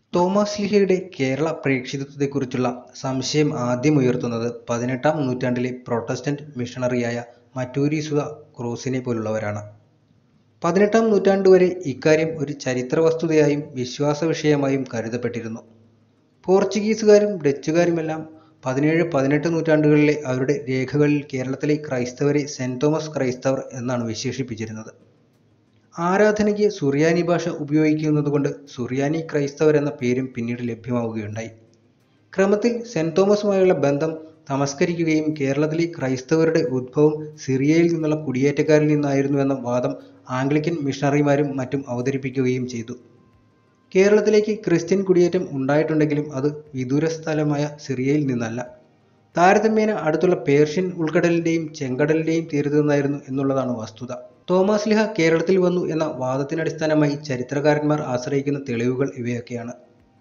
Thomas ലിഹയുടെ Kerala പ്രേക്ഷിതത്വത്തെക്കുറിച്ചുള്ള സംശയം ആദ്യമുയർത്തുന്നത് പതിനെട്ടാം നൂറ്റാണ്ടിലെ പ്രൊട്ടസ്റ്റന്റ് മിഷണറിയായ മറ്റൂരീസുവ ക്രോസിനെ പോലുള്ളവരാണ്. പതിനെട്ടാം നൂറ്റാണ്ടുവരെ ഇക്കാര്യം ഒരു ചരിത്രവസ്തുതയായും വിശ്വാസവിഷയമായും കരുതപ്പെട്ടിരുന്നു. പോർച്ചുഗീസുകാരും ഡച്ചുകാരുമെല്ലാം പതിനേഴ് പതിനെട്ട് നൂറ്റാണ്ടുകളിലെ അവരുടെ രേഖകളിൽ കേരളത്തിലെ ക്രൈസ്തവരെ സെന്റ് തോമസ് ക്രൈസ്തവർ എന്നാണ് വിശേഷിപ്പിച്ചിരുന്നത്. ആരാധനയ്ക്ക് സുറിയാനി ഭാഷ ഉപയോഗിക്കുന്നതുകൊണ്ട് സുറിയാനി ക്രൈസ്തവർ എന്ന പേരും പിന്നീട് ലഭ്യമാവുകയുണ്ടായി. ക്രമത്തിൽ സെന്റ് തോമസുമായുള്ള ബന്ധം തമസ്കരിക്കുകയും കേരളത്തിലെ ക്രൈസ്തവരുടെ ഉദ്ഭവം സിറിയയിൽ നിന്നുള്ള കുടിയേറ്റക്കാരിൽ നിന്നായിരുന്നുവെന്ന വാദം ആംഗ്ലിക്കൻ മിഷണറിമാരും മറ്റും അവതരിപ്പിക്കുകയും ചെയ്തു. കേരളത്തിലേക്ക് ക്രിസ്ത്യൻ കുടിയേറ്റം ഉണ്ടായിട്ടുണ്ടെങ്കിലും അത് വിദൂരസ്ഥലമായ സിറിയയിൽ നിന്നല്ല, താരതമ്യേന അടുത്തുള്ള പേർഷ്യൻ ഉൾക്കടലിന്റെയും ചെങ്കടലിന്റെയും തീരത്തു നിന്നായിരുന്നു എന്നുള്ളതാണ് വസ്തുത. തോമാശ്ലീഹ കേരളത്തിൽ വന്നു എന്ന വാദത്തിനടിസ്ഥാനമായി ചരിത്രകാരന്മാർ ആശ്രയിക്കുന്ന തെളിവുകൾ ഇവയൊക്കെയാണ്.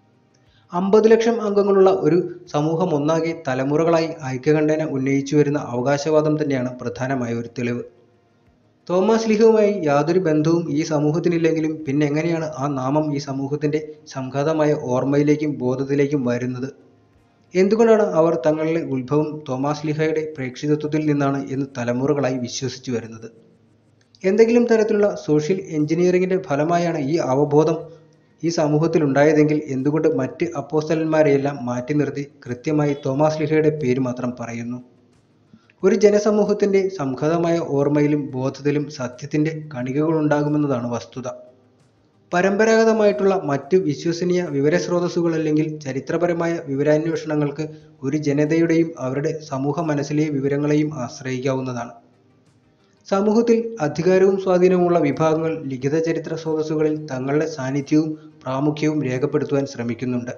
അമ്പത് ലക്ഷം അംഗങ്ങളുള്ള ഒരു സമൂഹമൊന്നാകെ തലമുറകളായി ഐക്യകണ്ഠേന ഉന്നയിച്ചുവരുന്ന അവകാശവാദം തന്നെയാണ് പ്രധാനമായ ഒരു തെളിവ്. തോമാശ്ലീഹയുമായി യാതൊരു ബന്ധവും ഈ സമൂഹത്തിനില്ലെങ്കിലും പിന്നെങ്ങനെയാണ് ആ നാമം ഈ സമൂഹത്തിന്റെ സംഘാതമായ ഓർമ്മയിലേക്കും ബോധത്തിലേക്കും വരുന്നത്? എന്തുകൊണ്ടാണ് അവർ തങ്ങളുടെ ഉദ്ഭവം തോമാശ്ലീഹായുടെ പ്രേക്ഷിതത്വത്തിൽ നിന്നാണ് എന്ന് തലമുറകളായി വിശ്വസിച്ചു വരുന്നത്? എന്തെങ്കിലും തരത്തിലുള്ള സോഷ്യൽ എൻജിനീയറിങ്ങിന്റെ ഫലമായാണ് ഈ അവബോധം ഈ സമൂഹത്തിലുണ്ടായതെങ്കിൽ എന്തുകൊണ്ട് മറ്റ് അപ്പോസ്തലന്മാരെയെല്ലാം മാറ്റിനിർത്തി കൃത്യമായി തോമാശ്ലീഹയുടെ പേര് മാത്രം പറയുന്നു? ഒരു ജനസമൂഹത്തിന്റെ സംഘാതമായ ഓർമ്മയിലും ബോധത്തിലും സത്യത്തിന്റെ കണികകളുണ്ടാകുമെന്നതാണ് വസ്തുത. പരമ്പരാഗതമായിട്ടുള്ള മറ്റു വിശ്വസനീയ വിവരസ്രോതസ്സുകളല്ലെങ്കിൽ ചരിത്രപരമായ വിവരാന്വേഷണങ്ങൾക്ക് ഒരു ജനതയുടെയും അവരുടെ സമൂഹമനസ്സിലെ വിവരങ്ങളെയും ആശ്രയിക്കാവുന്നതാണ്. സമൂഹത്തിൽ അധികാരവും സ്വാധീനവുമുള്ള വിഭാഗങ്ങൾ ലിഖിതചരിത്ര സ്രോതസ്സുകളിൽ തങ്ങളുടെ സാന്നിധ്യവും പ്രാമുഖ്യവും രേഖപ്പെടുത്തുവാൻ ശ്രമിക്കുന്നുണ്ട്.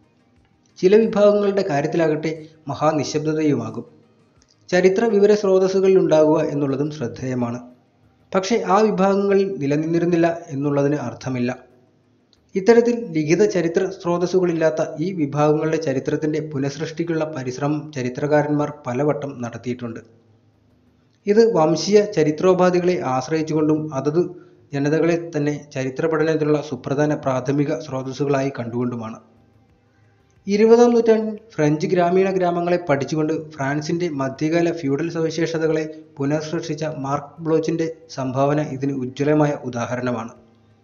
ചില വിഭാഗങ്ങളുടെ കാര്യത്തിലാകട്ടെ മഹാനിശ്ശബ്ദതയുമാകും ചരിത്ര വിവരസ്രോതസ്സുകളിലുണ്ടാകുക എന്നുള്ളതും ശ്രദ്ധേയമാണ്. പക്ഷേ ആ വിഭാഗങ്ങൾ നിലനിന്നിരുന്നില്ല എന്നുള്ളതിന് അർത്ഥമില്ല. ഇത്തരത്തിൽ ലിഖിത ചരിത്ര സ്രോതസ്സുകളില്ലാത്ത ഈ വിഭാഗങ്ങളുടെ ചരിത്രത്തിന്റെ പുനഃസൃഷ്ടിക്കുള്ള പരിശ്രമം ചരിത്രകാരന്മാർ പലവട്ടം നടത്തിയിട്ടുണ്ട്. ഇത് വംശീയ ചരിത്രോപാധികളെ ആശ്രയിച്ചുകൊണ്ടും അതതു ജനതകളെത്തന്നെ ചരിത്രപഠനത്തിനുള്ള സുപ്രധാന പ്രാഥമിക സ്രോതസ്സുകളായി കണ്ടുകൊണ്ടുമാണ്. ഇരുപതാം നൂറ്റാണ്ടിൽ ഫ്രഞ്ച് ഗ്രാമീണ ഗ്രാമങ്ങളെ പഠിച്ചുകൊണ്ട് ഫ്രാൻസിന്റെ മധ്യകാല ഫ്യൂഡൽ സവിശേഷതകളെ പുനഃസൃഷ്ടിച്ച മാർക്ക് ബ്ലോച്ചിന്റെ സംഭാവന ഇതിന് ഉജ്ജ്വലമായ ഉദാഹരണമാണ്.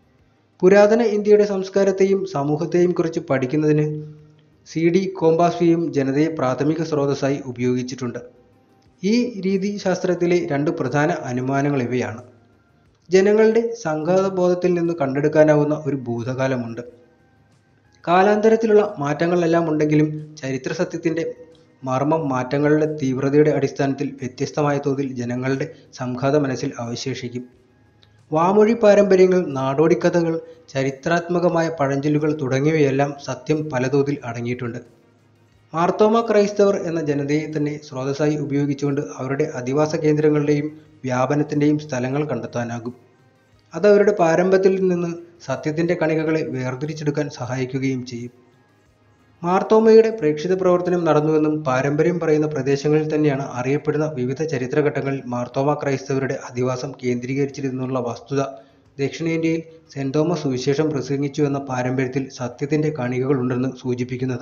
പുരാതന ഇന്ത്യയുടെ സംസ്കാരത്തെയും സമൂഹത്തെയും കുറിച്ച് പഠിക്കുന്നതിന് സി. ഡി. കോംപാസ്വിയും ജനതയെ പ്രാഥമിക സ്രോതസ്സായി ഉപയോഗിച്ചിട്ടുണ്ട്. ഈ രീതിശാസ്ത്രത്തിലെ രണ്ടു പ്രധാന അനുമാനങ്ങളിവയാണ്. ജനങ്ങളുടെ സംഘാതബോധത്തിൽ നിന്നു കണ്ടെടുക്കാനാവുന്ന ഒരു ഭൂതകാലമുണ്ട്. കാലാന്തരത്തിലുള്ള മാറ്റങ്ങളെല്ലാമുണ്ടെങ്കിലും ചരിത്രസത്യത്തിന്റെ മർമ്മം മാറ്റങ്ങളുടെ തീവ്രതയുടെ അടിസ്ഥാനത്തിൽ വ്യത്യസ്തമായ തോതിൽ ജനങ്ങളുടെ സംഘാതമനസ്സിൽ അവശേഷിക്കും. വാമൊഴിപ്പാരമ്പര്യങ്ങൾ, നാടോടിക്കഥകൾ, ചരിത്രാത്മകമായ പഴഞ്ചൊല്ലുകൾ തുടങ്ങിയവയിലെല്ലാം സത്യം പലതോതിൽ അടങ്ങിയിട്ടുണ്ട്. മാർത്തോമാ ക്രൈസ്തവർ എന്ന ജനതയെത്തന്നെ സ്രോതസ്സായി ഉപയോഗിച്ചുകൊണ്ട് അവരുടെ അധിവാസകേന്ദ്രങ്ങളുടെയും വ്യാപനത്തിന്റെയും സ്ഥലങ്ങൾ കണ്ടെത്താനാകും. അതവരുടെ പാരമ്പര്യത്തിൽ നിന്ന് സത്യത്തിന്റെ കണികകളെ വേർതിരിച്ചെടുക്കാൻ സഹായിക്കുകയും ചെയ്യും. മാർത്തോമായുടെ പ്രേക്ഷിതപ്രവർത്തനം നടന്നുവെന്നും പാരമ്പര്യം പറയുന്ന പ്രദേശങ്ങളിൽ തന്നെയാണ് അറിയപ്പെടുന്ന വിവിധ ചരിത്രഘട്ടങ്ങളിൽ മാർത്തോമാ ക്രൈസ്തവരുടെ അധിവാസം കേന്ദ്രീകരിച്ചിരുന്നതെന്നുള്ള വസ്തുത ദക്ഷിണേന്ത്യയിൽ സെന്റ് തോമസ് സുവിശേഷം പ്രസംഗിച്ചുവെന്ന പാരമ്പര്യത്തിൽ സത്യത്തിന്റെ കണികകളുണ്ടെന്ന് സൂചിപ്പിക്കുന്നത്.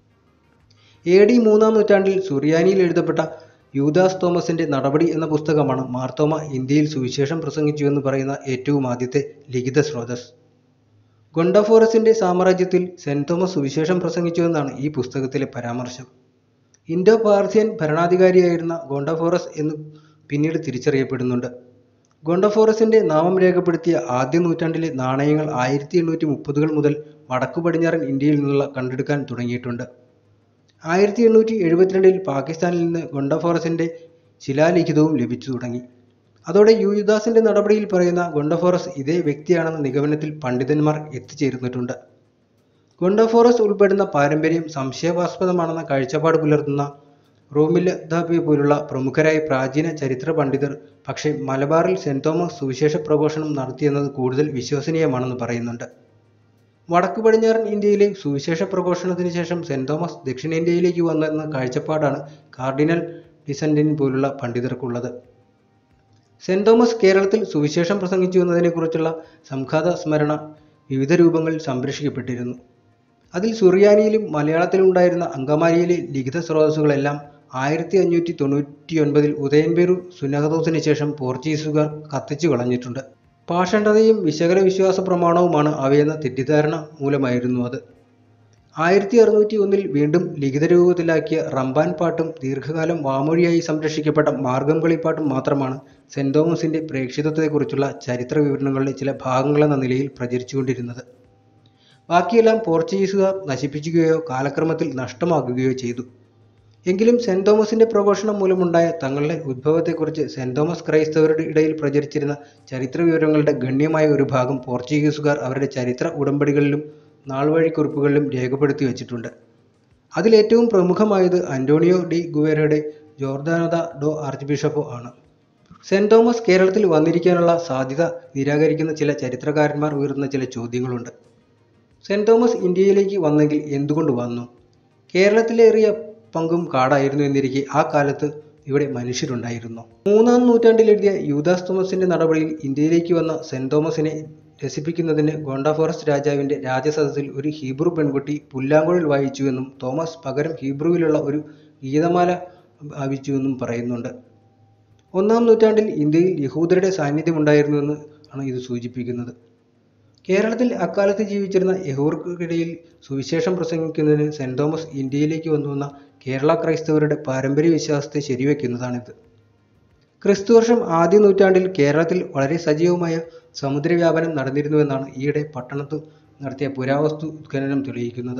എ. ഡി. മൂന്നാം നൂറ്റാണ്ടിൽ സുറിയാനിയിൽ എഴുതപ്പെട്ട യൂദാസ് തോമസിന്റെ നടപടി എന്ന പുസ്തകമാണ് മാർത്തോമാ ഇന്ത്യയിൽ സുവിശേഷം പ്രസംഗിച്ചുവെന്ന് പറയുന്ന ഏറ്റവുമാദ്യത്തെ ലിഖിത സ്രോതസ്സ്. ഗൊണ്ടഫോറസിന്റെ സാമ്രാജ്യത്തിൽ സെന്റ് തോമസ് സുവിശേഷം പ്രസംഗിച്ചുവെന്നാണ് ഈ പുസ്തകത്തിലെ പരാമർശം. ഇൻഡോ പാർഥിയൻ ഭരണാധികാരിയായിരുന്ന ഗൊണ്ടഫോറസ് എന്നു പിന്നീട് തിരിച്ചറിയപ്പെടുന്നുണ്ട്. ഗൊണ്ടഫോറസിന്റെ നാമം രേഖപ്പെടുത്തിയ ആദ്യ നൂറ്റാണ്ടിലെ നാണയങ്ങൾ ആയിരത്തി എണ്ണൂറ്റി മുപ്പതുകൾ മുതൽ വടക്കുപടിഞ്ഞാറൻ ഇന്ത്യയിൽ നിന്നുള്ള കണ്ടെടുക്കാൻ തുടങ്ങിയിട്ടുണ്ട്. ആയിരത്തി എണ്ണൂറ്റി എഴുപത്തിരണ്ടിൽ പാകിസ്താനിൽ നിന്ന് ഗൊണ്ടഫോറസിന്റെ ശിലാലിഖിതവും ലഭിച്ചു തുടങ്ങി. അതോടെ യൂദാസിന്റെ നടപടിയിൽ പറയുന്ന ഗൊണ്ടഫോറസ് ഇതേ വ്യക്തിയാണെന്ന നിഗമനത്തിൽ പണ്ഡിതന്മാർ എത്തിച്ചേർന്നിട്ടുണ്ട്. ഗൊണ്ടഫോറസ് ഉൾപ്പെടുന്ന പാരമ്പര്യം സംശയാസ്പദമാണെന്ന കാഴ്ചപ്പാട് പുലർത്തുന്ന റോമിലദാബെ-പോലുള്ള പ്രമുഖരായ പ്രാചീന ചരിത്രപണ്ഡിതർ പക്ഷേ മലബാറിൽ സെന്റ് തോമസ് സുവിശേഷപ്രഘോഷണം നടത്തിയെന്നത് കൂടുതൽ വിശ്വസനീയമാണെന്ന് പറയുന്നുണ്ട്. വടക്കുപടിഞ്ഞാറൻ ഇന്ത്യയിലെ സുവിശേഷപ്രഘോഷണത്തിനു ശേഷം സെന്റ് തോമസ് ദക്ഷിണേന്ത്യയിലേക്ക് വന്നെന്ന കാഴ്ചപ്പാടാണ് കാർഡിനൽ ഡിസന്റിനെ പോലുള്ള പണ്ഡിതർക്കുള്ളത്. സെന്റ് തോമസ് കേരളത്തിൽ സുവിശേഷം പ്രസംഗിച്ചു എന്നതിനെക്കുറിച്ചുള്ള സംഘാതസ്മരണ വിവിധ രൂപങ്ങളിൽ സംരക്ഷിക്കപ്പെട്ടിരുന്നു. അതിൽ സുറിയാനിയിലും മലയാളത്തിലും ഉണ്ടായിരുന്ന അങ്കമാലിയിലെ ലിഖിത സ്രോതസ്സുകളെല്ലാം ആയിരത്തി അഞ്ഞൂറ്റി തൊണ്ണൂറ്റിയൊൻപതിൽ ഉദയൻപേരൂർ സുന്നഹദോസിന് ശേഷം പോർച്ചുഗീസുകാർ കത്തിച്ചു കളഞ്ഞിട്ടുണ്ട് പാഷണ്ഡതയും വിശകല വിശ്വാസ പ്രമാണവുമാണ് അവയെന്ന തെറ്റിദ്ധാരണ മൂലമായിരുന്നു അത് ആയിരത്തി അറുന്നൂറ്റി ഒന്നിൽ വീണ്ടും ലിഖിത രൂപത്തിലാക്കിയ റംബാൻ പാട്ടും ദീർഘകാലം വാമൊഴിയായി സംരക്ഷിക്കപ്പെട്ട മാർഗം കളിപ്പാട്ടും മാത്രമാണ് സെന്റ് തോമസിന്റെ പ്രേക്ഷിതത്വത്തെക്കുറിച്ചുള്ള ചരിത്ര വിവരണങ്ങളുടെ ചില ഭാഗങ്ങളെന്ന നിലയിൽ പ്രചരിച്ചുകൊണ്ടിരുന്നത് ബാക്കിയെല്ലാം പോർച്ചുഗീസുകാർ നശിപ്പിക്കുകയോ കാലക്രമത്തിൽ നഷ്ടമാക്കുകയോ ചെയ്തു എങ്കിലും സെന്റ് തോമസിന്റെ പ്രഘോഷണം മൂലമുണ്ടായ തങ്ങളുടെ ഉദ്ഭവത്തെക്കുറിച്ച് സെന്റ് തോമസ് ക്രൈസ്തവരുടെ ഇടയിൽ പ്രചരിച്ചിരുന്ന ചരിത്ര വിവരങ്ങളുടെ ഗണ്യമായ ഒരു ഭാഗം പോർച്ചുഗീസുകാർ അവരുടെ ചരിത്ര ഉടമ്പടികളിലും നാൾവഴിക്കുറിപ്പുകളിലും രേഖപ്പെടുത്തി വച്ചിട്ടുണ്ട് അതിലേറ്റവും പ്രമുഖമായത് അന്റോണിയോ ഡി ഗുവേരയുടെ ജോർദാനോദ ഡോ ആർച്ച് ബിഷപ്പോ ആണ് സെന്റ് തോമസ് കേരളത്തിൽ വന്നിരിക്കാനുള്ള സാധ്യത നിരാകരിക്കുന്ന ചില ചരിത്രകാരന്മാർ ഉയർത്തുന്ന ചില ചോദ്യങ്ങളുണ്ട് സെന്റ് തോമസ് ഇന്ത്യയിലേക്ക് വന്നെങ്കിൽ എന്തുകൊണ്ട് വന്നു കേരളത്തിലേറിയ പങ്കും കാടായിരുന്നു എന്നിരിക്കെ ആ കാലത്ത് ഇവിടെ മനുഷ്യരുണ്ടായിരുന്നു മൂന്നാം നൂറ്റാണ്ടിൽ എഴുതിയ യൂദാസ് തോമസിന്റെ നടപടിയിൽ ഇന്ത്യയിലേക്ക് വന്ന സെന്റ് തോമസിനെ രസിപ്പിക്കുന്നതിന് ഗോണ്ടാഫോറസ് രാജാവിന്റെ രാജസദസ്സിൽ ഒരു ഹീബ്രു പെൺകുട്ടി പുല്ലാങ്കുഴൽ വായിച്ചുവെന്നും തോമസ് പകരം ഹീബ്രുവിലുള്ള ഒരു ഗീതമാല ഭാവിച്ചുവെന്നും പറയുന്നുണ്ട് ഒന്നാം നൂറ്റാണ്ടിൽ ഇന്ത്യയിൽ യഹൂദരുടെ സാന്നിധ്യമുണ്ടായിരുന്നുവെന്ന് ആണ് ഇത് സൂചിപ്പിക്കുന്നത് കേരളത്തിൽ അക്കാലത്ത് ജീവിച്ചിരുന്ന യഹൂർക്കിടയിൽ സുവിശേഷം പ്രസംഗിക്കുന്നതിന് സെന്റ് തോമസ് ഇന്ത്യയിലേക്ക് വന്നുവന്ന കേരള ക്രൈസ്തവരുടെ പാരമ്പര്യ വിശ്വാസത്തെ ശരിവെക്കുന്നതാണിത് ക്രിസ്തുവർഷം ആദ്യ നൂറ്റാണ്ടിൽ കേരളത്തിൽ വളരെ സജീവമായ സമുദ്രവ്യാപനം നടന്നിരുന്നുവെന്നാണ് ഈയിടെ പട്ടണത്ത് നടത്തിയ പുരാവസ്തു ഉത്ഖനനം തെളിയിക്കുന്നത്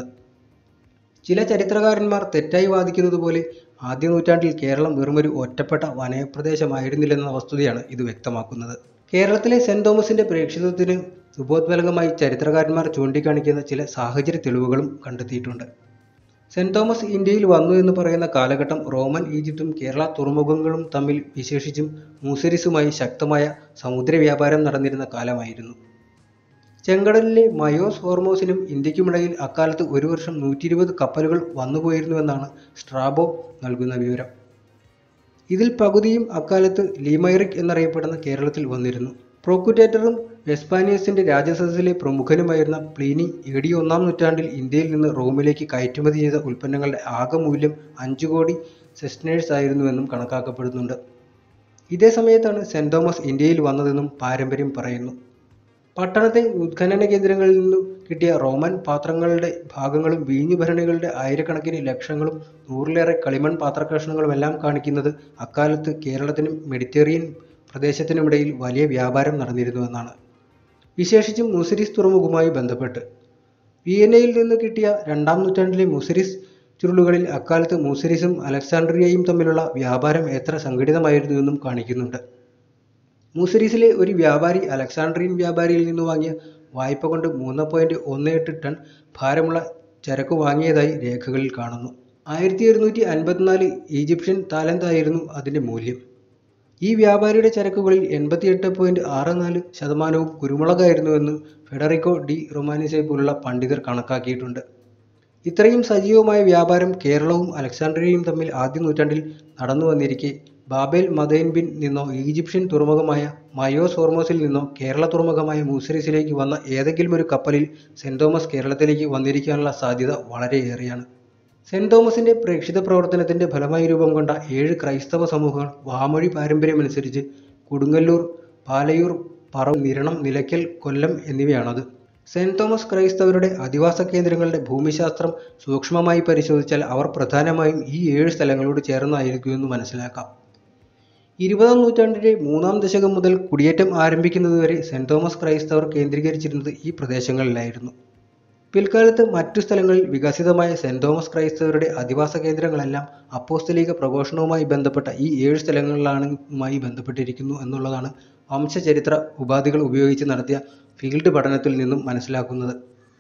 ചില ചരിത്രകാരന്മാർ തെറ്റായി വാദിക്കുന്നത് പോലെ ആദ്യ നൂറ്റാണ്ടിൽ കേരളം വെറുമൊരു ഒറ്റപ്പെട്ട വനപ്രദേശമായിരുന്നില്ലെന്ന വസ്തുതയാണ് ഇത് വ്യക്തമാക്കുന്നത് കേരളത്തിലെ സെന്റ് തോമസിന്റെ പ്രേക്ഷിതത്വത്തിന് ഉപോത്ബലകമായി ചരിത്രകാരന്മാർ ചൂണ്ടിക്കാണിക്കുന്ന ചില സാഹചര്യ തെളിവുകളും കണ്ടെത്തിയിട്ടുണ്ട് സെന്റ് തോമസ് ഇന്ത്യയിൽ വന്നു എന്ന് പറയുന്ന കാലഘട്ടം റോമൻ ഈജിപ്തും കേരള തുറമുഖങ്ങളും തമ്മിൽ വിശേഷിച്ചും മൂസരിസുമായി ശക്തമായ സമുദ്ര വ്യാപാരം നടന്നിരുന്ന കാലമായിരുന്നു ചെങ്കടലിലെ മയോസ് ഹോർമോസിനും ഇന്ത്യക്കുമിടയിൽ അക്കാലത്ത് ഒരു വർഷം നൂറ്റി ഇരുപത് കപ്പലുകൾ വന്നുപോയിരുന്നുവെന്നാണ് സ്ട്രാബോ നൽകുന്ന വിവരം ഇതിൽ പകുതിയും അക്കാലത്ത് ലീമൈറിക് എന്നറിയപ്പെടുന്ന കേരളത്തിൽ വന്നിരുന്നു പ്രോക്കുറ്റേറ്ററും വെസ്പാനിയസിന്റെ രാജസദസ്സിലെ പ്രമുഖനുമായിരുന്ന പ്ലീനി എ ഡി ഒന്നാം നൂറ്റാണ്ടിൽ ഇന്ത്യയിൽ നിന്ന് റോമിലേക്ക് കയറ്റുമതി ചെയ്ത ഉൽപ്പന്നങ്ങളുടെ ആകെ മൂല്യം അഞ്ചു കോടി സെസ്റ്റനേഴ്സ് ആയിരുന്നുവെന്നും കണക്കാക്കപ്പെടുന്നുണ്ട് ഇതേ സമയത്താണ് സെന്റ് തോമസ് ഇന്ത്യയിൽ വന്നതെന്നും പാരമ്പര്യം പറയുന്നു പട്ടണത്തെ ഉത്ഖനന കേന്ദ്രങ്ങളിൽ നിന്നും കിട്ടിയ റോമൻ പാത്രങ്ങളുടെ ഭാഗങ്ങളും വീഞ്ഞു ഭരണികളുടെ ആയിരക്കണക്കിന് ലക്ഷങ്ങളും നൂറിലേറെ കളിമൺ പാത്രകഷ്ണങ്ങളും എല്ലാം കാണിക്കുന്നത് അക്കാലത്ത് കേരളത്തിനും മെഡിറ്ററേനിയൻ പ്രദേശത്തിനുമിടയിൽ വലിയ വ്യാപാരം നടന്നിരുന്നുവെന്നാണ് വിശേഷിച്ചും മുസിരിസ് തുറമുഖവുമായി ബന്ധപ്പെട്ട് വിയന്നയിൽ നിന്ന് കിട്ടിയ രണ്ടാം നൂറ്റാണ്ടിലെ മുസിരിസ് ചുരുളുകളിൽ അക്കാലത്ത് മുസിരിസും അലക്സാണ്ട്രിയയും തമ്മിലുള്ള വ്യാപാരം എത്ര സംഘടിതമായിരുന്നുവെന്നും കാണിക്കുന്നുണ്ട് മൂസരീസിലെ ഒരു വ്യാപാരി അലക്സാണ്ട്രിയൻ വ്യാപാരിയിൽ നിന്ന് വാങ്ങിയ വായ്പ കൊണ്ട് മൂന്ന് പോയിന്റ് ഒന്ന് എട്ട് ടൺ ഭാരമുള്ള ചരക്ക് വാങ്ങിയതായി രേഖകളിൽ കാണുന്നു ആയിരത്തി ഒരുന്നൂറ്റി അൻപത്തിനാല് ഈജിപ്ഷ്യൻ താലന്തായിരുന്നു അതിൻ്റെ മൂല്യം ഈ വ്യാപാരിയുടെ ചരക്കുകളിൽ എൺപത്തിയെട്ട് പോയിന്റ് ആറ് നാല് ശതമാനവും കുരുമുളകായിരുന്നുവെന്ന് ഫെഡറിക്കോ ഡി റൊമാനിസെ പോലുള്ള പണ്ഡിതർ കണക്കാക്കിയിട്ടുണ്ട് ഇത്രയും സജീവമായ വ്യാപാരം കേരളവും അലക്സാണ്ട്രിയയും തമ്മിൽ ആദ്യ നൂറ്റാണ്ടിൽ നടന്നു വന്നിരിക്കെ ബാബേൽ മദൈൻ ബിൻ നിന്നോ ഈജിപ്ഷ്യൻ തുറമുഖമായ മയോസ് ഹോർമോസിൽ നിന്നോ കേരള തുറമുഖമായ മൂസരിസിലേക്ക് വന്ന ഏതെങ്കിലും ഒരു കപ്പലിൽ സെന്റ് തോമസ് കേരളത്തിലേക്ക് വന്നിരിക്കാനുള്ള സാധ്യത വളരെയേറെയാണ് സെന്റ് തോമസിന്റെ പ്രേക്ഷിത പ്രവർത്തനത്തിന്റെ ഫലമായി രൂപം കൊണ്ട ഏഴ് ക്രൈസ്തവ സമൂഹങ്ങൾ വാമൊഴി പാരമ്പര്യമനുസരിച്ച് കൊടുങ്ങല്ലൂർ പാലയൂർ പറ നിരണം നിലയ്ക്കൽ കൊല്ലം എന്നിവയാണത് സെന്റ് തോമസ് ക്രൈസ്തവരുടെ അധിവാസ കേന്ദ്രങ്ങളുടെ ഭൂമിശാസ്ത്രം സൂക്ഷ്മമായി പരിശോധിച്ചാൽ അവർ പ്രധാനമായും ഈ ഏഴ് സ്ഥലങ്ങളോട് ചേർന്നായിരിക്കുമെന്ന് മനസ്സിലാക്കാം ഇരുപതാം നൂറ്റാണ്ടിന്റെ മൂന്നാം ദശകം മുതൽ കുടിയേറ്റം ആരംഭിക്കുന്നതുവരെ സെന്റ് തോമസ് ക്രൈസ്തവർ കേന്ദ്രീകരിച്ചിരുന്നത് ഈ പ്രദേശങ്ങളിലായിരുന്നു പിൽക്കാലത്ത് മറ്റു സ്ഥലങ്ങളിൽ വികസിതമായ സെന്റ് തോമസ് ക്രൈസ്തവരുടെ അധിവാസ കേന്ദ്രങ്ങളെല്ലാം അപ്പോസ്തലിക പ്രഘോഷണവുമായി ബന്ധപ്പെട്ട ഈ ഏഴ് സ്ഥലങ്ങളിലാണുമായി ബന്ധപ്പെട്ടിരിക്കുന്നു എന്നുള്ളതാണ് വംശചരിത്ര ഉപാധികൾ ഉപയോഗിച്ച് നടത്തിയ ഫീൽഡ് പഠനത്തിൽ നിന്നും മനസ്സിലാക്കുന്നത്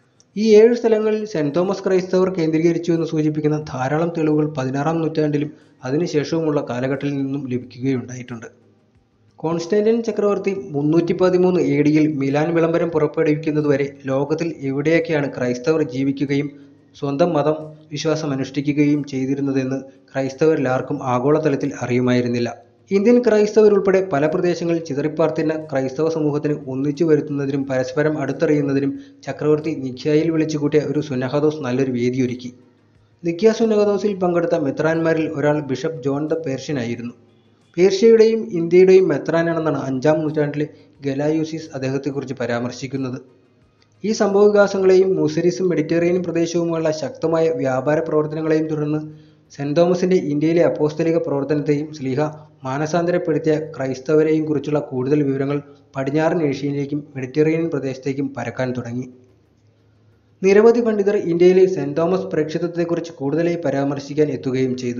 ഈ ഏഴ് സ്ഥലങ്ങളിൽ സെന്റ് തോമസ് ക്രൈസ്തവർ കേന്ദ്രീകരിച്ചു എന്ന് സൂചിപ്പിക്കുന്ന ധാരാളം തെളിവുകൾ പതിനാറാം നൂറ്റാണ്ടിലും അതിനുശേഷവുമുള്ള കാലഘട്ടത്തിൽ നിന്നും ലഭിക്കുകയുണ്ടായിട്ടുണ്ട് കോൺസ്റ്റാന്റിൻ ചക്രവർത്തി മുന്നൂറ്റി പതിമൂന്ന് എ ഡിയിൽ മിലാൻ വിളംബരം പുറപ്പെടുവിക്കുന്നതുവരെ ലോകത്തിൽ എവിടെയൊക്കെയാണ് ക്രൈസ്തവർ ജീവിക്കുകയും സ്വന്തം മതം വിശ്വാസം അനുഷ്ഠിക്കുകയും ചെയ്തിരുന്നതെന്ന് ക്രൈസ്തവരിൽ ആർക്കും ആഗോളതലത്തിൽ അറിയുമായിരുന്നില്ല ഇന്ത്യൻ ക്രൈസ്തവരുൾപ്പെടെ പല പ്രദേശങ്ങളിൽ ചിതറിപ്പാർത്തിരുന്ന ക്രൈസ്തവ സമൂഹത്തിന് ഒന്നിച്ചു വരുത്തുന്നതിനും പരസ്പരം അടുത്തറിയുന്നതിനും ചക്രവർത്തി നിഖ്യായിൽ വിളിച്ചുകൂട്ടിയ ഒരു സുന്നഹദോസ് നല്ലൊരു വേദിയൊരുക്കി നിഖ്യ സുന്നഹദോസിൽ പങ്കെടുത്ത മെത്രാന്മാരിൽ ഒരാൾ ബിഷപ്പ് ജോൺ ദ പേർഷ്യൻ ആയിരുന്നു പേർഷ്യയുടെയും ഇന്ത്യയുടെയും മെത്രാനാണെന്നാണ് അഞ്ചാം നൂറ്റാണ്ടിലെ ഗലായൂസിസ് അദ്ദേഹത്തെക്കുറിച്ച് പരാമർശിക്കുന്നത് ഈ സംഭവവികാസങ്ങളെയും മൂസരിസും മെഡിറ്ററേനിയൻ പ്രദേശവുമുള്ള ശക്തമായ വ്യാപാര പ്രവർത്തനങ്ങളെയും തുടർന്ന് സെന്റ് തോമസിന്റെ ഇന്ത്യയിലെ അപ്പോസ്തലിക പ്രവർത്തനത്തെയും സ്ലീഹ മാനസാന്തരപ്പെടുത്തിയ ക്രൈസ്തവരെയും കുറിച്ചുള്ള കൂടുതൽ വിവരങ്ങൾ പടിഞ്ഞാറൻ ഏഷ്യയിലേക്കും മെഡിറ്ററേനിയൻ പ്രദേശത്തേക്കും പരക്കാൻ തുടങ്ങി നിരവധി പണ്ഡിതർ ഇന്ത്യയിലെ സെന്റ് തോമസ് പ്രേക്ഷിതത്വത്തെക്കുറിച്ച് കൂടുതലായി പരാമർശിക്കാൻ എത്തുകയും ചെയ്തു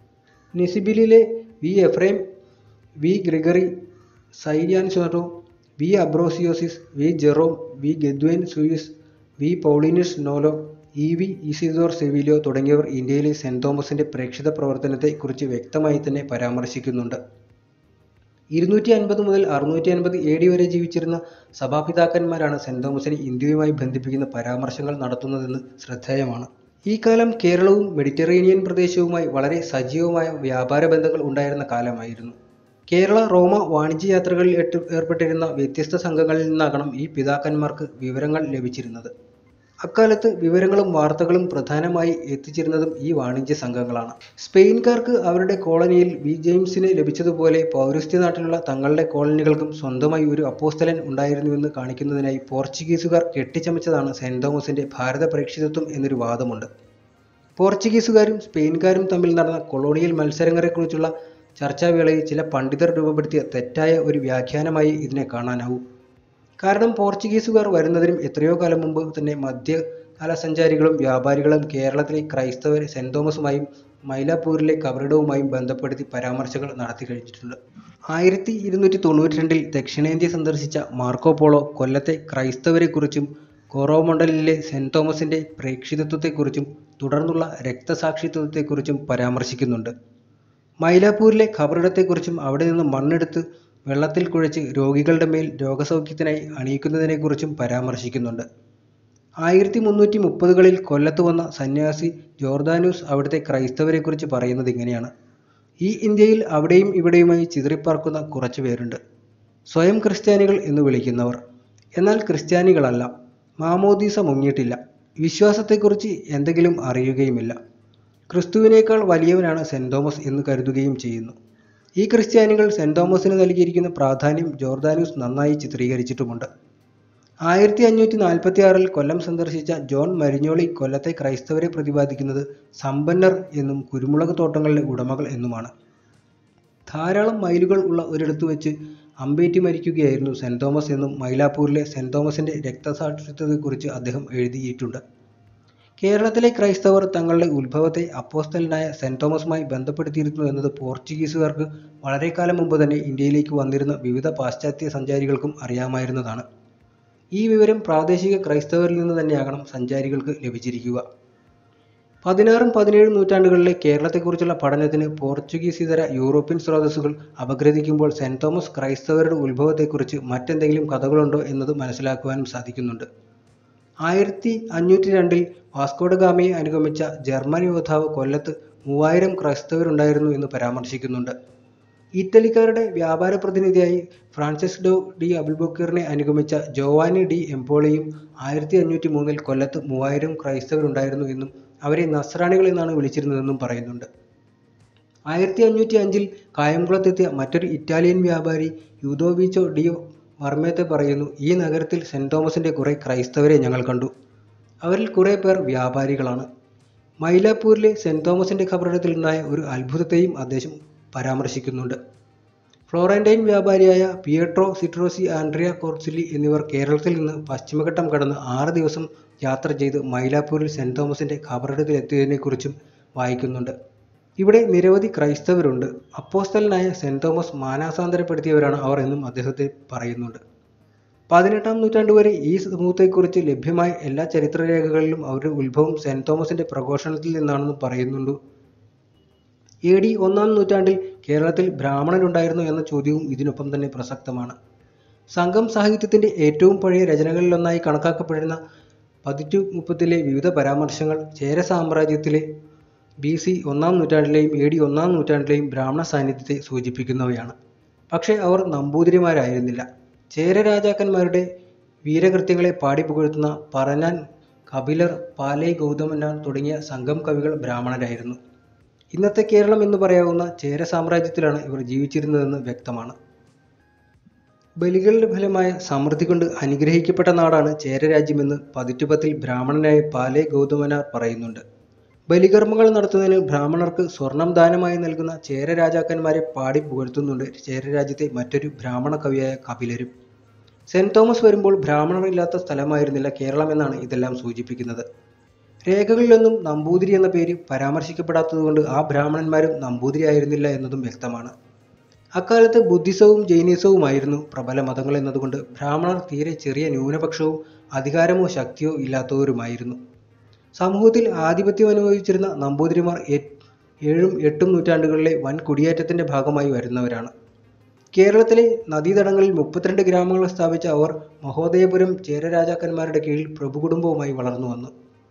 നിസിബിലിലെ വി എഫ്രൈം വി ഗ്രിഗറി സൈരിയാൻസോറോ വി അബ്രോസിയോസിസ് വി ജെറോം വി ഗെദ്വേൻ സൂയിസ് വി പൗളിനിസ് നോലോ ഇ വി ഇസിദോർ സെവിലിയോ തുടങ്ങിയവർ ഇന്ത്യയിലെ സെന്റ് തോമസിന്റെ പ്രേക്ഷിത പ്രവർത്തനത്തെ കുറിച്ച് വ്യക്തമായി തന്നെ പരാമർശിക്കുന്നുണ്ട് ഇരുന്നൂറ്റി അൻപത് മുതൽ അറുന്നൂറ്റി അൻപത് എ ഡി വരെ ജീവിച്ചിരുന്ന സഭാപിതാക്കന്മാരാണ് സെന്റ് തോമസിനെ ഇന്ത്യയുമായി ബന്ധിപ്പിക്കുന്ന പരാമർശങ്ങൾ നടത്തുന്നതെന്ന് ശ്രദ്ധേയമാണ് ഈ കാലം കേരളവും മെഡിറ്ററേനിയൻ പ്രദേശവുമായി വളരെ സജീവമായ വ്യാപാര ബന്ധങ്ങൾ ഉണ്ടായിരുന്ന കാലമായിരുന്നു കേരള റോമ വാണിജ്യ യാത്രകളിൽ ഏർട്ട് ഏർപ്പെട്ടിരുന്ന വ്യത്യസ്ത സംഘങ്ങളിൽ നിന്നാകണം ഈ പിതാക്കന്മാർക്ക് വിവരങ്ങൾ ലഭിച്ചിരുന്നത് അക്കാലത്ത് വിവരങ്ങളും വാർത്തകളും പ്രധാനമായി എത്തിച്ചിരുന്നതും ഈ വാണിജ്യ സംഘങ്ങളാണ് സ്പെയിൻകാർക്ക് അവരുടെ കോളനിയിൽ വി ജെയിംസിന് ലഭിച്ചതുപോലെ പൗരസ്ത്യ നാട്ടിലുള്ള തങ്ങളുടെ കോളനികൾക്കും സ്വന്തമായി ഒരു അപ്പോസ്തലൻ ഉണ്ടായിരുന്നുവെന്ന് കാണിക്കുന്നതിനായി പോർച്ചുഗീസുകാർ കെട്ടിച്ചമച്ചതാണ് സെന്റ് തോമസിന്റെ ഭാരത പ്രേക്ഷിതത്വം എന്നൊരു വാദമുണ്ട് പോർച്ചുഗീസുകാരും സ്പെയിൻകാരും തമ്മിൽ നടന്ന കൊളോണിയൽ മത്സരങ്ങളെക്കുറിച്ചുള്ള ചർച്ചാവേളയിൽ ചില പണ്ഡിതർ രൂപപ്പെടുത്തിയ തെറ്റായ ഒരു വ്യാഖ്യാനമായി ഇതിനെ കാണാനാവും കാരണം പോർച്ചുഗീസുകാർ വരുന്നതിനും എത്രയോ കാലം മുമ്പ് തന്നെ മധ്യകാല സഞ്ചാരികളും വ്യാപാരികളും കേരളത്തിലെ ക്രൈസ്തവരെ സെന്റ് തോമസുമായും മൈലാപ്പൂരിലെ കബറിടവുമായും ബന്ധപ്പെടുത്തി പരാമർശങ്ങൾ നടത്തി കഴിഞ്ഞിട്ടുണ്ട് ആയിരത്തി ഇരുന്നൂറ്റി തൊണ്ണൂറ്റി രണ്ടിൽ ദക്ഷിണേന്ത്യ സന്ദർശിച്ച മാർക്കോ പോളോ കൊല്ലത്തെ ക്രൈസ്തവരെക്കുറിച്ചും കൊറോമണ്ഡലിലെ സെന്റ് തോമസിന്റെ പ്രേക്ഷിതത്വത്തെക്കുറിച്ചും തുടർന്നുള്ള രക്തസാക്ഷിത്വത്തെക്കുറിച്ചും പരാമർശിക്കുന്നുണ്ട് മൈലാപ്പൂരിലെ ഖബറിടത്തെക്കുറിച്ചും അവിടെ നിന്ന് മണ്ണെടുത്ത് വെള്ളത്തിൽ കുഴച്ച് രോഗികളുടെ മേൽ രോഗസൗഖ്യത്തിനായി അണിയിക്കുന്നതിനെക്കുറിച്ചും പരാമർശിക്കുന്നുണ്ട് ആയിരത്തി മുന്നൂറ്റി മുപ്പതുകളിൽ കൊല്ലത്ത് വന്ന സന്യാസി ജോർദാനൂസ് അവിടുത്തെ ക്രൈസ്തവരെക്കുറിച്ച് പറയുന്നത് ഇങ്ങനെയാണ് ഈ ഇന്ത്യയിൽ അവിടെയും ഇവിടെയുമായി ചിതറിപ്പാർക്കുന്ന കുറച്ചു പേരുണ്ട് സ്വയം ക്രിസ്ത്യാനികൾ എന്ന് വിളിക്കുന്നവർ എന്നാൽ ക്രിസ്ത്യാനികളല്ല മാമോദീസ മുങ്ങിയിട്ടില്ല വിശ്വാസത്തെക്കുറിച്ച് എന്തെങ്കിലും അറിയുകയുമില്ല ക്രിസ്തുവിനേക്കാൾ വലിയവനാണ് സെന്റ് തോമസ് എന്ന് കരുതുകയും ചെയ്യുന്നു ഈ ക്രിസ്ത്യാനികൾ സെന്റ് തോമസിന് നൽകിയിരിക്കുന്ന പ്രാധാന്യം ജോർദാനൂസ് നന്നായി ചിത്രീകരിച്ചിട്ടുമുണ്ട് ആയിരത്തി അഞ്ഞൂറ്റി നാൽപ്പത്തി ആറിൽ കൊല്ലം സന്ദർശിച്ച ജോൺ മരിഞ്ഞോളി കൊല്ലത്തെ ക്രൈസ്തവരെ പ്രതിപാദിക്കുന്നത് സമ്പന്നർ എന്നും കുരുമുളക് തോട്ടങ്ങളുടെ ഉടമകൾ എന്നുമാണ് ധാരാളം മൈലുകൾ ഉള്ള ഒരിടത്ത് വെച്ച് അമ്പേറ്റി മരിക്കുകയായിരുന്നു സെന്റ് തോമസ് എന്നും മൈലാപ്പൂരിലെ സെന്റ് തോമസിന്റെ രക്തസാക്ഷിത്വത്തെക്കുറിച്ച് അദ്ദേഹം എഴുതിയിട്ടുണ്ട് കേരളത്തിലെ ക്രൈസ്തവർ തങ്ങളുടെ ഉത്ഭവത്തെ അപ്പോസ്തലനായ സെന്റ് തോമസുമായി ബന്ധപ്പെടുത്തിയിരുന്നു എന്നത് പോർച്ചുഗീസുകാർക്ക് വളരെ കാലം മുമ്പ് തന്നെ ഇന്ത്യയിലേക്ക് വന്നിരുന്ന വിവിധ പാശ്ചാത്യ സഞ്ചാരികൾക്കും അറിയാമായിരുന്നതാണ് ഈ വിവരം പ്രാദേശിക ക്രൈസ്തവരിൽ നിന്ന് തന്നെയാകണം സഞ്ചാരികൾക്ക് ലഭിച്ചിരിക്കുക പതിനാറും പതിനേഴും നൂറ്റാണ്ടുകളിലെ കേരളത്തെക്കുറിച്ചുള്ള പഠനത്തിന് പോർച്ചുഗീസ് ഇതര യൂറോപ്യൻ സ്രോതസ്സുകൾ അപഗ്രഥിക്കുമ്പോൾ സെന്റ് തോമസ് ക്രൈസ്തവരുടെ ഉത്ഭവത്തെക്കുറിച്ച് മറ്റെന്തെങ്കിലും കഥകളുണ്ടോ എന്നത് മനസ്സിലാക്കുവാനും സാധിക്കുന്നുണ്ട് ആയിരത്തി അഞ്ഞൂറ്റി രണ്ടിൽ വാസ്കോഡ ഗാമയെ അനുഗമിച്ച ജർമ്മൻ യോദ്ധാവ് കൊല്ലത്ത് മൂവായിരം ക്രൈസ്തവരുണ്ടായിരുന്നു എന്ന് പരാമർശിക്കുന്നുണ്ട് ഇറ്റലിക്കാരുടെ വ്യാപാര പ്രതിനിധിയായി ഫ്രാൻസിസ് ഡോ ഡി അബുൽബക്കറിനെ അനുഗമിച്ച ജോവാനി ഡി എംപോളിയും ആയിരത്തി അഞ്ഞൂറ്റി മൂന്നിൽ കൊല്ലത്ത് മൂവായിരം ക്രൈസ്തവരുണ്ടായിരുന്നു എന്നും അവരെ നസ്രാണികൾ എന്നാണ് വിളിച്ചിരുന്നതെന്നും പറയുന്നുണ്ട് ആയിരത്തി അഞ്ഞൂറ്റി അഞ്ചിൽ കായംകുളത്തെത്തിയ മറ്റൊരു ഇറ്റാലിയൻ വ്യാപാരി യൂദോവിച്ചോ ഡി വർമ്മേത്തെ പറയുന്നു ഈ നഗരത്തിൽ സെന്റ് തോമസിന്റെ കുറെ ക്രൈസ്തവരെ ഞങ്ങൾ കണ്ടു അവരിൽ കുറെ പേർ വ്യാപാരികളാണ് മൈലാപ്പൂരിലെ സെന്റ് തോമസിന്റെ ഖബറിടത്തിൽ ഉണ്ടായ ഒരു അത്ഭുതത്തെയും അദ്ദേഹം പരാമർശിക്കുന്നുണ്ട് ഫ്ലോറന്റൈൻ വ്യാപാരിയായ പിയട്രോ സിട്രോസി ആൻഡ്രിയ കോർസിലി എന്നിവർ കേരളത്തിൽ നിന്ന് പശ്ചിമഘട്ടം കടന്ന് ആറ് ദിവസം യാത്ര ചെയ്ത് മൈലാപ്പൂരിൽ സെന്റ് തോമസിന്റെ ഖബറിടത്തിലെത്തിയതിനെക്കുറിച്ചും വായിക്കുന്നുണ്ട് ഇവിടെ നിരവധി ക്രൈസ്തവരുണ്ട് അപ്പോസ്തലനായ സെന്റ് തോമസ് മാനാസാന്തരപ്പെടുത്തിയവരാണ് അവർ എന്നും അദ്ദേഹത്തെ പറയുന്നുണ്ട് പതിനെട്ടാം നൂറ്റാണ്ട് വരെ ഈ സമൂഹത്തെക്കുറിച്ച് ലഭ്യമായ എല്ലാ ചരിത്രരേഖകളിലും അവരുടെ ഉത്ഭവം സെന്റ് തോമസിന്റെ പ്രഘോഷണത്തിൽ നിന്നാണെന്ന് പറയുന്നുണ്ട് എ ഡി ഒന്നാം നൂറ്റാണ്ടിൽ കേരളത്തിൽ ബ്രാഹ്മണരുണ്ടായിരുന്നു എന്ന ചോദ്യവും ഇതിനൊപ്പം തന്നെ പ്രസക്തമാണ് സംഘം സാഹിത്യത്തിന്റെ ഏറ്റവും പഴയ രചനകളിലൊന്നായി കണക്കാക്കപ്പെടുന്ന പതിറ്റു മുപ്പത്തിലെ വിവിധ പരാമർശങ്ങൾ ചേര സാമ്രാജ്യത്തിലെ ബി സി ഒന്നാം നൂറ്റാണ്ടിലെയും എ ഡി ഒന്നാം നൂറ്റാണ്ടിലെയും ബ്രാഹ്മണ സാന്നിധ്യത്തെ സൂചിപ്പിക്കുന്നവയാണ് പക്ഷേ അവർ നമ്പൂതിരിമാരായിരുന്നില്ല ചേര രാജാക്കന്മാരുടെ വീരകൃത്യങ്ങളെ പാടിപ്പുകഴ്ത്തുന്ന പറഞ്ഞാൻ കപിലർ പാലൈ ഗൗതമനാർ തുടങ്ങിയ സംഘം കവികൾ ബ്രാഹ്മണരായിരുന്നു ഇന്നത്തെ കേരളം എന്ന് പറയാവുന്ന ചേര സാമ്രാജ്യത്തിലാണ് ഇവർ ജീവിച്ചിരുന്നതെന്ന് വ്യക്തമാണ് ബലികളുടെ ഫലമായ സമൃദ്ധി കൊണ്ട് അനുഗ്രഹിക്കപ്പെട്ട നാടാണ് ചേരരാജ്യമെന്ന് പതിറ്റുപത്തിൽ ബ്രാഹ്മണനായ പാലേ ഗൗതമനാർ പറയുന്നുണ്ട് ബലികർമ്മങ്ങൾ നടത്തുന്നതിന് ബ്രാഹ്മണർക്ക് സ്വർണം ദാനമായി നൽകുന്ന ചേര രാജാക്കന്മാരെ പാടി പുകഴ്ത്തുന്നുണ്ട് ചേരരാജ്യത്തെ മറ്റൊരു ബ്രാഹ്മണ കവിയായ കപിലരും സെന്റ് തോമസ് വരുമ്പോൾ ബ്രാഹ്മണർ ഇല്ലാത്ത സ്ഥലമായിരുന്നില്ല കേരളം എന്നാണ് ഇതെല്ലാം സൂചിപ്പിക്കുന്നത് രേഖകളിലൊന്നും നമ്പൂതിരി എന്ന പേര് പരാമർശിക്കപ്പെടാത്തതുകൊണ്ട് ആ ബ്രാഹ്മണന്മാരും നമ്പൂതിരി ആയിരുന്നില്ല എന്നതും വ്യക്തമാണ് അക്കാലത്ത് ബുദ്ധിസവും ജൈനിസവുമായിരുന്നു പ്രബല മതങ്ങൾ എന്നതുകൊണ്ട് ബ്രാഹ്മണർ തീരെ ചെറിയ ന്യൂനപക്ഷവും അധികാരമോ ശക്തിയോ ഇല്ലാത്തവരുമായിരുന്നു സമൂഹത്തിൽ ആധിപത്യം അനുഭവിച്ചിരുന്ന നമ്പൂതിരിമാർ എ- ഏഴും എട്ടും നൂറ്റാണ്ടുകളിലെ വൻ കുടിയേറ്റത്തിന്റെ ഭാഗമായി വരുന്നവരാണ് കേരളത്തിലെ നദീതടങ്ങളിൽ മുപ്പത്തിരണ്ട് ഗ്രാമങ്ങൾ സ്ഥാപിച്ച അവർ മഹോദയപുരം ചേര രാജാക്കന്മാരുടെ കീഴിൽ പ്രഭുകുടുംബവുമായി വളർന്നു വന്നു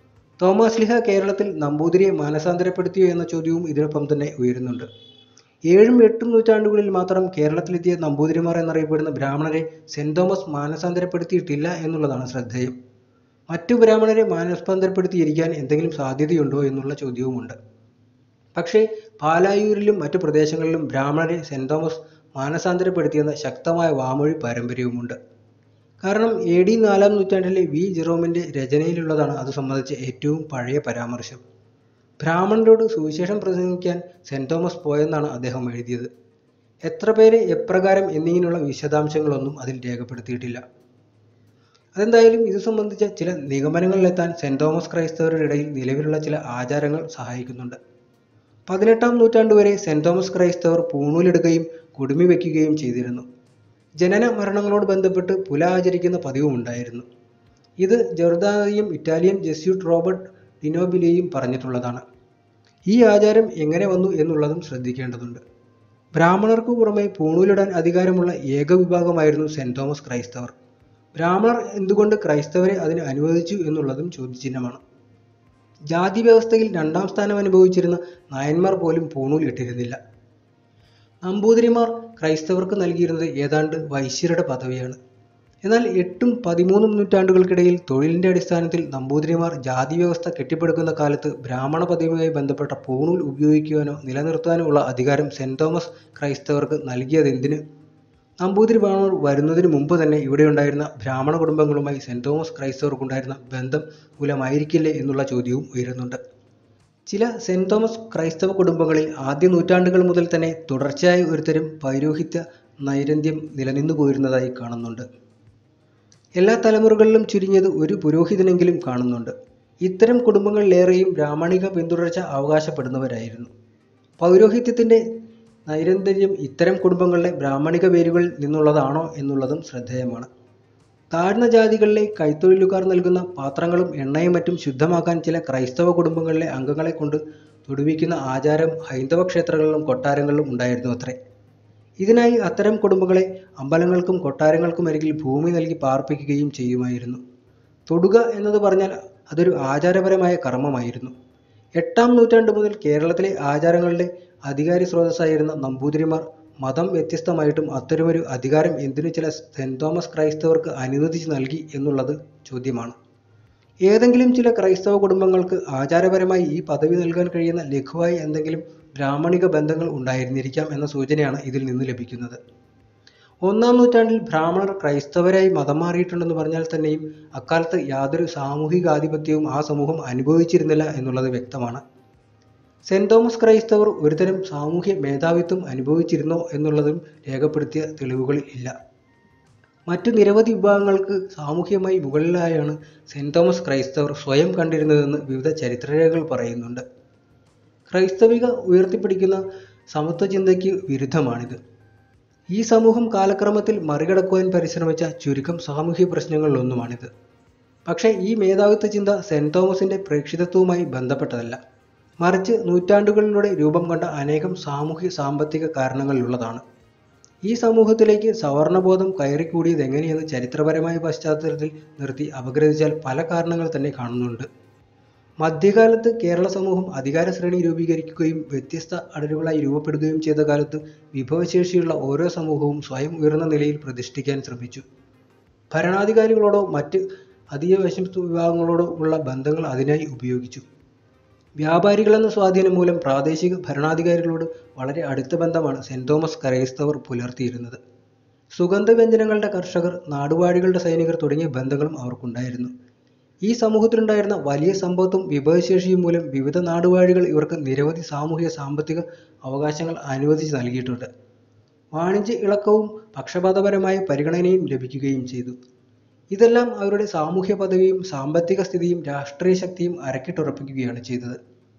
തോമസ് ലിഹ കേരളത്തിൽ നമ്പൂതിരിയെ മാനസാന്തരപ്പെടുത്തിയോ എന്ന ചോദ്യവും ഇതിനൊപ്പം തന്നെ ഉയരുന്നുണ്ട് ഏഴും എട്ടും നൂറ്റാണ്ടുകളിൽ മാത്രം കേരളത്തിലെത്തിയ നമ്പൂതിരിമാർ എന്നറിയപ്പെടുന്ന ബ്രാഹ്മണരെ സെന്റ് തോമസ് മാനസാന്തരപ്പെടുത്തിയിട്ടില്ല എന്നുള്ളതാണ് ശ്രദ്ധേയം മറ്റു ബ്രാഹ്മണരെ മാനസാന്തരപ്പെടുത്തിയിരിക്കാൻ എന്തെങ്കിലും സാധ്യതയുണ്ടോ എന്നുള്ള ചോദ്യവുമുണ്ട് പക്ഷേ പാലായൂരിലും മറ്റു പ്രദേശങ്ങളിലും ബ്രാഹ്മണരെ സെന്റ് തോമസ് മാനസാന്തരപ്പെടുത്തിയെന്ന ശക്തമായ വാമൊഴി പാരമ്പര്യവുമുണ്ട് കാരണം എ ഡി നാലാം നൂറ്റാണ്ടിലെ വി ജെറോമിന്റെ രചനയിലുള്ളതാണ് അത് സംബന്ധിച്ച് ഏറ്റവും പഴയ പരാമർശം ബ്രാഹ്മണരോട് സുവിശേഷം പ്രസംഗിക്കാൻ സെന്റ് തോമസ് പോയെന്നാണ് അദ്ദേഹം എഴുതിയത് എത്ര പേരെ എപ്രകാരം എന്നിങ്ങനെയുള്ള വിശദാംശങ്ങളൊന്നും അതിൽ രേഖപ്പെടുത്തിയിട്ടില്ല അതെന്തായാലും ഇത് സംബന്ധിച്ച ചില നിഗമനങ്ങളിലെത്താൻ സെന്റ് തോമസ് ക്രൈസ്തവരുടെ ഇടയിൽ നിലവിലുള്ള ചില ആചാരങ്ങൾ സഹായിക്കുന്നുണ്ട് പതിനെട്ടാം നൂറ്റാണ്ട് വരെ സെന്റ് തോമസ് ക്രൈസ്തവർ പൂണൂലെടുക്കുകയും കുടുമി വയ്ക്കുകയും ചെയ്തിരുന്നു ജനന മരണങ്ങളോട് ബന്ധപ്പെട്ട് പുല ആചരിക്കുന്ന പതിവും ഉണ്ടായിരുന്നു ഇത് ജോർദാനിയും ഇറ്റാലിയൻ ജെസ്യൂട്ട് റോബർട്ട് ഡിനോബിലെയും പറഞ്ഞിട്ടുള്ളതാണ് ഈ ആചാരം എങ്ങനെ വന്നു എന്നുള്ളതും ശ്രദ്ധിക്കേണ്ടതുണ്ട് ബ്രാഹ്മണർക്ക് പുറമെ പൂണൂലിടാൻ അധികാരമുള്ള ഏക വിഭാഗമായിരുന്നു സെന്റ് തോമസ് ക്രൈസ്തവർ ബ്രാഹ്മണർ എന്തുകൊണ്ട് ക്രൈസ്തവരെ അതിന് അനുവദിച്ചു എന്നുള്ളതും ചോദ്യചിഹ്നമാണ് ജാതി വ്യവസ്ഥയിൽ രണ്ടാം സ്ഥാനം അനുഭവിച്ചിരുന്ന നായന്മാർ പോലും പൂണൂൽ ഇട്ടിരുന്നില്ല നമ്പൂതിരിമാർ ക്രൈസ്തവർക്ക് നൽകിയിരുന്നത് ഏതാണ്ട് വൈശ്യരുടെ പദവിയാണ് എന്നാൽ എട്ടും പതിമൂന്നും നൂറ്റാണ്ടുകൾക്കിടയിൽ തൊഴിലിന്റെ അടിസ്ഥാനത്തിൽ നമ്പൂതിരിമാർ ജാതി വ്യവസ്ഥ കെട്ടിപ്പടുക്കുന്ന കാലത്ത് ബ്രാഹ്മണ പദവിയുമായി ബന്ധപ്പെട്ട പൂണൂൽ ഉപയോഗിക്കുവാനോ നിലനിർത്താനോ ഉള്ള അധികാരം സെന്റ് തോമസ് ക്രൈസ്തവർക്ക് നൽകിയതെന്തിന് നമ്പൂതിരി ബ്രാഹ്മണർ വരുന്നതിന് മുമ്പ് തന്നെ ഇവിടെയുണ്ടായിരുന്ന ബ്രാഹ്മണ കുടുംബങ്ങളുമായി സെന്റ് തോമസ് ക്രൈസ്തവർക്കുണ്ടായിരുന്ന ബന്ധം മൂലമായിരിക്കില്ലേ എന്നുള്ള ചോദ്യവും ഉയരുന്നുണ്ട് ചില സെന്റ് തോമസ് ക്രൈസ്തവ കുടുംബങ്ങളിൽ ആദ്യ നൂറ്റാണ്ടുകൾ മുതൽ തന്നെ തുടർച്ചയായി ഒരുതരം പൗരോഹിത്യ നൈരന്ത്യം നിലനിന്നു പോയിരുന്നതായി കാണുന്നുണ്ട് എല്ലാ തലമുറകളിലും ചുരുങ്ങിയത് ഒരു പുരോഹിതനെങ്കിലും കാണുന്നുണ്ട് ഇത്തരം കുടുംബങ്ങളിലേറെയും ബ്രാഹ്മണിക പിന്തുടർച്ച അവകാശപ്പെടുന്നവരായിരുന്നു പൗരോഹിത്യത്തിന്റെ നൈരന്തര്യം ഇത്തരം കുടുംബങ്ങളിലെ ബ്രാഹ്മണിക വേരുകളിൽ നിന്നുള്ളതാണോ എന്നുള്ളതും ശ്രദ്ധേയമാണ് താഴ്ന്ന ജാതികളിലെ കൈത്തൊഴിലുകാർ നൽകുന്ന പാത്രങ്ങളും എണ്ണയും മറ്റും ശുദ്ധമാക്കാൻ ചില ക്രൈസ്തവ കുടുംബങ്ങളിലെ അംഗങ്ങളെ കൊണ്ട് തൊടുവിക്കുന്ന ആചാരം ഹൈന്ദവ ക്ഷേത്രങ്ങളിലും കൊട്ടാരങ്ങളിലും ഉണ്ടായിരുന്നു അത്രേ ഇതിനായി അത്തരം കുടുംബങ്ങളെ അമ്പലങ്ങൾക്കും കൊട്ടാരങ്ങൾക്കും അരികിൽ ഭൂമി നൽകി പാർപ്പിക്കുകയും ചെയ്യുമായിരുന്നു തൊടുക എന്നത് പറഞ്ഞാൽ അതൊരു ആചാരപരമായ കർമ്മമായിരുന്നു എട്ടാം നൂറ്റാണ്ട് മുതൽ കേരളത്തിലെ ആചാരങ്ങളുടെ അധികാരി സ്രോതസ്സായിരുന്ന നമ്പൂതിരിമാർ മതം വ്യത്യസ്തമായിട്ടും അത്തരമൊരു അധികാരം എന്തിനു ചില സെന്റ് തോമസ് ക്രൈസ്തവർക്ക് അനുവദിച്ചു നൽകി എന്നുള്ളത് ചോദ്യമാണ് ഏതെങ്കിലും ചില ക്രൈസ്തവ കുടുംബങ്ങൾക്ക് ആചാരപരമായി ഈ പദവി നൽകാൻ കഴിയുന്ന ലഘുവായ എന്തെങ്കിലും ബ്രാഹ്മണിക ബന്ധങ്ങൾ ഉണ്ടായിരുന്നിരിക്കാം എന്ന സൂചനയാണ് ഇതിൽ നിന്ന് ലഭിക്കുന്നത് ഒന്നാം നൂറ്റാണ്ടിൽ ബ്രാഹ്മണർ ക്രൈസ്തവരായി മതം മാറിയിട്ടുണ്ടെന്ന് പറഞ്ഞാൽ തന്നെയും അക്കാലത്ത് യാതൊരു സാമൂഹികാധിപത്യവും ആ സമൂഹം അനുഭവിച്ചിരുന്നില്ല എന്നുള്ളത് വ്യക്തമാണ് സെന്റ് തോമസ് ക്രൈസ്തവർ ഒരുതരം സാമൂഹ്യ മേധാവിത്വം അനുഭവിച്ചിരുന്നോ എന്നുള്ളതും രേഖപ്പെടുത്തിയ തെളിവുകൾ ഇല്ല മറ്റു നിരവധി വിഭാഗങ്ങൾക്ക് സാമൂഹ്യമായി മുകളിലായാണ് സെന്റ് തോമസ് ക്രൈസ്തവർ സ്വയം കണ്ടിരുന്നതെന്ന് വിവിധ ചരിത്രരേഖകൾ പറയുന്നുണ്ട് ക്രൈസ്തവിക ഉയർത്തിപ്പിടിക്കുന്ന സമത്വ ചിന്തയ്ക്ക് വിരുദ്ധമാണിത് ഈ സമൂഹം കാലക്രമത്തിൽ മറികടക്കുവാൻ പരിശ്രമിച്ച ചുരുക്കം സാമൂഹ്യ പ്രശ്നങ്ങളിലൊന്നുമാണിത് പക്ഷേ ഈ മേധാവിത്വ ചിന്ത സെന്റ് തോമസിന്റെ പ്രേക്ഷിതത്വവുമായി ബന്ധപ്പെട്ടതല്ല മറിച്ച് നൂറ്റാണ്ടുകളിലൂടെ രൂപം കൊണ്ട അനേകം സാമൂഹ്യ സാമ്പത്തിക കാരണങ്ങളിലുള്ളതാണ് ഈ സമൂഹത്തിലേക്ക് സവർണബോധം കയറിക്കൂടിയത് എങ്ങനെയെന്ന് ചരിത്രപരമായ പശ്ചാത്തലത്തിൽ നിർത്തി അപഗ്രഥിച്ചാൽ പല കാരണങ്ങൾ തന്നെ കാണുന്നുണ്ട് മധ്യകാലത്ത് കേരള സമൂഹം അധികാര ശ്രേണി രൂപീകരിക്കുകയും വ്യത്യസ്ത അടരുകളായി രൂപപ്പെടുകയും ചെയ്ത കാലത്ത് വിഭവശേഷിയുള്ള ഓരോ സമൂഹവും സ്വയം ഉയർന്ന നിലയിൽ പ്രതിഷ്ഠിക്കാൻ ശ്രമിച്ചു ഭരണാധികാരികളോടോ മറ്റ് അധികവശത്തു വിഭാഗങ്ങളോടോ ഉള്ള ബന്ധങ്ങൾ അതിനായി ഉപയോഗിച്ചു വ്യാപാരികളെന്ന സ്വാധീനം മൂലം പ്രാദേശിക ഭരണാധികാരികളോട് വളരെ അടുത്ത ബന്ധമാണ് സെന്റ് തോമസ് ക്രൈസ്തവർ പുലർത്തിയിരുന്നത് സുഗന്ധവ്യഞ്ജനങ്ങളുടെ കർഷകർ നാടുവാഴികളുടെ സൈനികർ തുടങ്ങിയ ബന്ധങ്ങളും അവർക്കുണ്ടായിരുന്നു ഈ സമൂഹത്തിലുണ്ടായിരുന്ന വലിയ സമ്പത്തും വിഭവശേഷിയും മൂലം വിവിധ നാടുവാഴികൾ ഇവർക്ക് നിരവധി സാമൂഹിക സാമ്പത്തിക അവകാശങ്ങൾ അനുവദിച്ച് നൽകിയിട്ടുണ്ട് വാണിജ്യ ഇളക്കവും പക്ഷപാതപരമായ പരിഗണനയും ലഭിക്കുകയും ചെയ്തു ഇതെല്ലാം അവരുടെ സാമൂഹ്യ പദവിയും സാമ്പത്തിക സ്ഥിതിയും രാഷ്ട്രീയ ശക്തിയും അരക്കിട്ടുറപ്പിക്കുകയാണ് ചെയ്തത്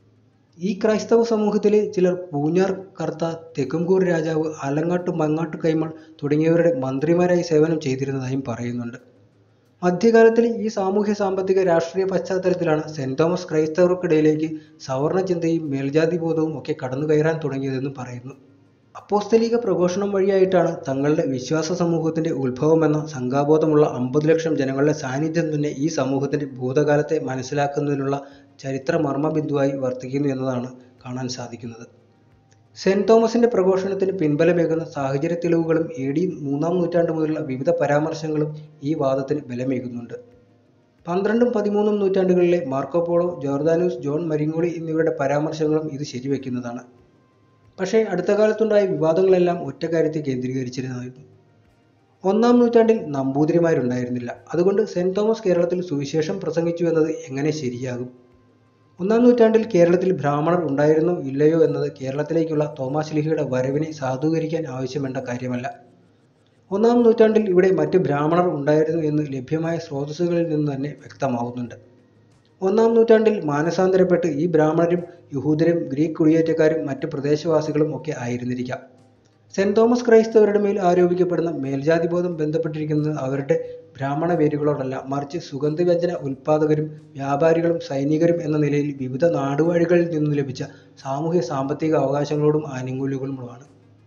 ഈ ക്രൈസ്തവ സമൂഹത്തിലെ ചിലർ പൂഞ്ഞാർ കർത്ത തെക്കുംകൂർ രാജാവ് ആലങ്ങാട്ട് മങ്ങാട്ട് കൈമൾ തുടങ്ങിയവരുടെ മന്ത്രിമാരായി സേവനം ചെയ്തിരുന്നതായും പറയുന്നുണ്ട് മധ്യകാലത്തിലെ ഈ സാമൂഹ്യ സാമ്പത്തിക രാഷ്ട്രീയ പശ്ചാത്തലത്തിലാണ് സെന്റ് തോമസ് ക്രൈസ്തവർക്കിടയിലേക്ക് സവർണ ചിന്തയും മേൽജാതി ബോധവും ഒക്കെ കടന്നു കയറാൻ തുടങ്ങിയതെന്ന് പറയുന്നു അപ്പോസ്തലിക പ്രഘോഷണം വഴിയായിട്ടാണ് തങ്ങളുടെ വിശ്വാസ സമൂഹത്തിന്റെ ഉത്ഭവമെന്ന സംഘാബോധമുള്ള അമ്പത് ലക്ഷം ജനങ്ങളുടെ സാന്നിധ്യം തന്നെ ഈ സമൂഹത്തിന്റെ ഭൂതകാലത്തെ മനസ്സിലാക്കുന്നതിനുള്ള ചരിത്ര മർമ്മബിന്ദുവായി വർത്തിക്കുന്നു എന്നതാണ് കാണാൻ സാധിക്കുന്നത് സെന്റ് തോമസിന്റെ പ്രഘോഷണത്തിന് പിൻബലമേകുന്ന സാഹചര്യ തെളിവുകളും എ ഡി മൂന്നാം നൂറ്റാണ്ട് മുതലുള്ള വിവിധ പരാമർശങ്ങളും ഈ വാദത്തിന് ബലമേകുന്നുണ്ട് പന്ത്രണ്ടും പതിമൂന്നും നൂറ്റാണ്ടുകളിലെ മാർക്കോപോളോ ജോർദാനൂസ് ജോൺ മരിങ്ങോളി എന്നിവരുടെ പരാമർശങ്ങളും ഇത് ശരിവെക്കുന്നതാണ് പക്ഷേ അടുത്ത കാലത്തുണ്ടായ വിവാദങ്ങളെല്ലാം ഒറ്റ കാര്യത്തെ കേന്ദ്രീകരിച്ചിരുന്നതായിരുന്നു ഒന്നാം നൂറ്റാണ്ടിൽ നമ്പൂതിരിമാരുണ്ടായിരുന്നില്ല അതുകൊണ്ട് സെന്റ് തോമസ് കേരളത്തിൽ സുവിശേഷം പ്രസംഗിച്ചു എന്നത് എങ്ങനെ ശരിയാകും ഒന്നാം നൂറ്റാണ്ടിൽ കേരളത്തിൽ ബ്രാഹ്മണർ ഉണ്ടായിരുന്നോ ഇല്ലയോ എന്നത് കേരളത്തിലേക്കുള്ള തോമാശ്ലീഹയുടെ വരവിനെ സാധൂകരിക്കാൻ ആവശ്യമെണ്ട കാര്യമല്ല ഒന്നാം നൂറ്റാണ്ടിൽ ഇവിടെ മറ്റ് ബ്രാഹ്മണർ ഉണ്ടായിരുന്നു എന്ന് ലഭ്യമായ സ്രോതസ്സുകളിൽ നിന്ന് തന്നെ വ്യക്തമാവുന്നുണ്ട് ഒന്നാം നൂറ്റാണ്ടിൽ മാനസാന്തരപ്പെട്ട് ഈ ബ്രാഹ്മണരും യഹൂദരും ഗ്രീക്ക് കുടിയേറ്റക്കാരും മറ്റ് പ്രദേശവാസികളും ഒക്കെ ആയിരുന്നിരിക്കാം സെന്റ് തോമസ് ക്രൈസ്തവരുടെ മേൽ ആരോപിക്കപ്പെടുന്ന മേൽജാതിബോധം ബന്ധപ്പെട്ടിരിക്കുന്നത് അവരുടെ ബ്രാഹ്മണ വേരുകളോടല്ല മറിച്ച് സുഗന്ധവ്യഞ്ജന ഉൽപ്പാദകരും വ്യാപാരികളും സൈനികരും എന്ന നിലയിൽ വിവിധ നാടുവാഴികളിൽ നിന്ന് ലഭിച്ച സാമൂഹ്യ സാമ്പത്തിക അവകാശങ്ങളോടും ആനുകൂല്യങ്ങളുമാണ്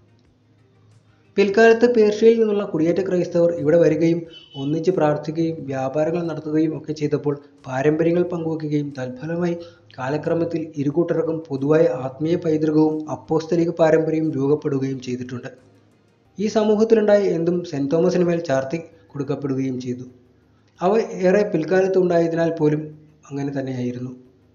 പിൽക്കാലത്ത് പേർഷ്യയിൽ നിന്നുള്ള കുടിയേറ്റ ക്രൈസ്തവർ ഇവിടെ വരികയും ഒന്നിച്ച് പ്രാർത്ഥിക്കുകയും വ്യാപാരങ്ങൾ നടത്തുകയും ഒക്കെ ചെയ്തപ്പോൾ പാരമ്പര്യങ്ങൾ പങ്കുവയ്ക്കുകയും തൽഫലമായി കാലക്രമത്തിൽ ഇരുകൂട്ടർക്കും പൊതുവായ ആത്മീയ പൈതൃകവും അപ്പോസ്തലിക പാരമ്പര്യവും രൂപപ്പെടുകയും ചെയ്തിട്ടുണ്ട് ഈ സമൂഹത്തിലുണ്ടായ എന്തും സെന്റ് തോമസിന് മേൽ ചാർത്തി കൊടുക്കപ്പെടുകയും ചെയ്തു അവ ഏറെ പിൽക്കാലത്ത് ഉണ്ടായതിനാൽ പോലും അങ്ങനെ തന്നെയായിരുന്നു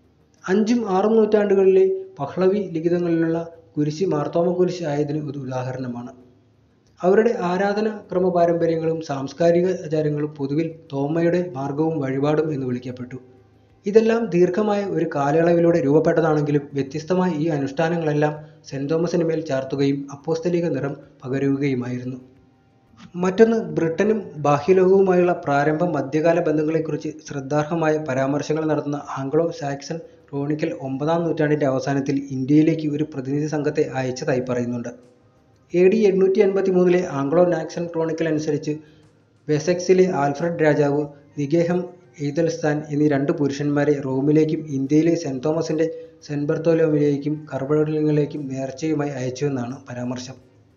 അഞ്ചും ആറും നൂറ്റാണ്ടുകളിലെ പഹ്ളവി ലിഖിതങ്ങളിലുള്ള കുരിശ് മാർത്തോമ കുരിശ് ആയതിന് ഒരു ഉദാഹരണമാണ് അവരുടെ ആരാധന ക്രമ പാരമ്പര്യങ്ങളും സാംസ്കാരിക ആചാരങ്ങളും പൊതുവിൽ തോമയുടെ മാർഗവും വഴിപാടും എന്ന് വിളിക്കപ്പെട്ടു ഇതെല്ലാം ദീർഘമായ ഒരു കാലയളവിലൂടെ രൂപപ്പെട്ടതാണെങ്കിലും വ്യത്യസ്തമായ ഈ അനുഷ്ഠാനങ്ങളെല്ലാം സെന്റ് തോമസിന് മേൽ ചാർത്തുകയും അപ്പോസ്തലിക നിറം പകരുകയുമായിരുന്നു മറ്റൊന്ന് ബ്രിട്ടനും ബാഹ്യലോകവുമായുള്ള പ്രാരംഭ മധ്യകാല ബന്ധങ്ങളെക്കുറിച്ച് ശ്രദ്ധാർഹമായ പരാമർശങ്ങൾ നടത്തുന്ന ആംഗ്ലോ സാക്സൺ ക്രോണിക്കൽ ഒമ്പതാം നൂറ്റാണ്ടിന്റെ അവസാനത്തിൽ ഇന്ത്യയിലേക്ക് ഒരു പ്രതിനിധി സംഘത്തെ അയച്ചതായി പറയുന്നുണ്ട് എ ഡി എണ്ണൂറ്റി എൺപത്തി മൂന്നിലെ ആംഗ്ലോ നാക്സൺ ക്രോണിക്കൽ അനുസരിച്ച് വെസെക്സിലെ ആൽഫ്രഡ് രാജാവ് നിഗേഹം എയ്തൽസ്ഥാൻ എന്നീ രണ്ട് പുരുഷന്മാരെ റോമിലേക്കും ഇന്ത്യയിലെ സെന്റ് തോമസിന്റെ സെന്റ് ബർത്തോലോമിലേക്കും കർബഡലിങ്ങളിലേക്കും നേർച്ചയുമായി അയച്ചുവെന്നാണ് പരാമർശം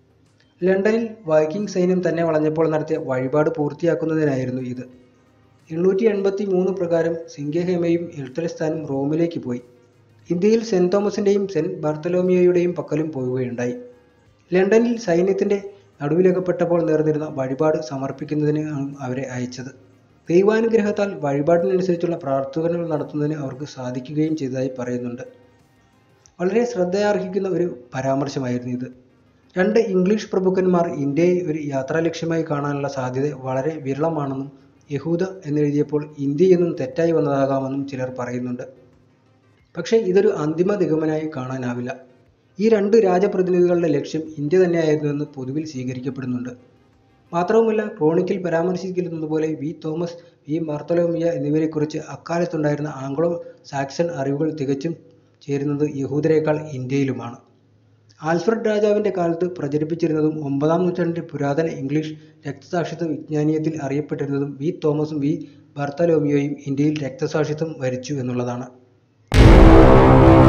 ലണ്ടനിൽ വൈക്കിംഗ് സൈന്യം തന്നെ വളഞ്ഞപ്പോൾ നടത്തിയ വഴിപാട് പൂർത്തിയാക്കുന്നതിനായിരുന്നു ഇത് എണ്ണൂറ്റി എൺപത്തി മൂന്ന് പ്രകാരം സിംഗഹേമയും എൽത്തലസ്ഥാനും റോമിലേക്ക് പോയി ഇന്ത്യയിൽ സെന്റ് തോമസിന്റെയും സെന്റ് ബാർത്തലോമിയോയുടെയും പക്കലും പോവുകയുണ്ടായി ലണ്ടനിൽ സൈന്യത്തിന്റെ നടുവിലകപ്പെട്ടപ്പോൾ നേർന്നിരുന്ന വഴിപാട് സമർപ്പിക്കുന്നതിനാണ് അവരെ അയച്ചത് ദൈവാനുഗ്രഹത്താൽ വഴിപാടിനനുസരിച്ചുള്ള പ്രാർത്ഥനകൾ നടത്തുന്നതിന് അവർക്ക് സാധിക്കുകയും ചെയ്തതായി പറയുന്നുണ്ട് വളരെ ശ്രദ്ധയാർഹിക്കുന്ന ഒരു പരാമർശമായിരുന്നു ഇത് രണ്ട് ഇംഗ്ലീഷ് പ്രഭുക്കന്മാർ ഇന്ത്യയെ ഒരു യാത്രാ ലക്ഷ്യമായി കാണാനുള്ള സാധ്യത വളരെ വിരളമാണെന്നും യഹൂദ എന്നെഴുതിയപ്പോൾ ഇന്ത്യ എന്നും തെറ്റായി വന്നതാകാമെന്നും ചിലർ പറയുന്നുണ്ട് പക്ഷേ ഇതൊരു അന്തിമ നിഗമനായി കാണാനാവില്ല ഈ രണ്ട് രാജപ്രതിനിധികളുടെ ലക്ഷ്യം ഇന്ത്യ തന്നെയായിരുന്നുവെന്ന് പൊതുവിൽ സ്വീകരിക്കപ്പെടുന്നുണ്ട് മാത്രവുമല്ല ക്രോണിക്കിൽ പരാമർശിക്കുന്നത് പോലെ വി തോമസ് വി മാർത്തലോമിയ എന്നിവരെക്കുറിച്ച് അക്കാലത്തുണ്ടായിരുന്ന ആംഗ്ലോ സാക്സൺ അറിവുകൾ തികച്ചും ചേരുന്നത് യഹൂദരേക്കാൾ ഇന്ത്യയിലുമാണ് ആൽഫ്രഡ് രാജാവിന്റെ കാലത്ത് പ്രചരിപ്പിച്ചിരുന്നതും ഒമ്പതാം നൂറ്റാണ്ടിന്റെ പുരാതന ഇംഗ്ലീഷ് രക്തസാക്ഷിത്വ വിജ്ഞാനീയത്തിൽ അറിയപ്പെട്ടിരുന്നതും വി തോമസും വി ബർത്തലോമിയോയും ഇന്ത്യയിൽ രക്തസാക്ഷിത്വം വരിച്ചു എന്നുള്ളതാണ്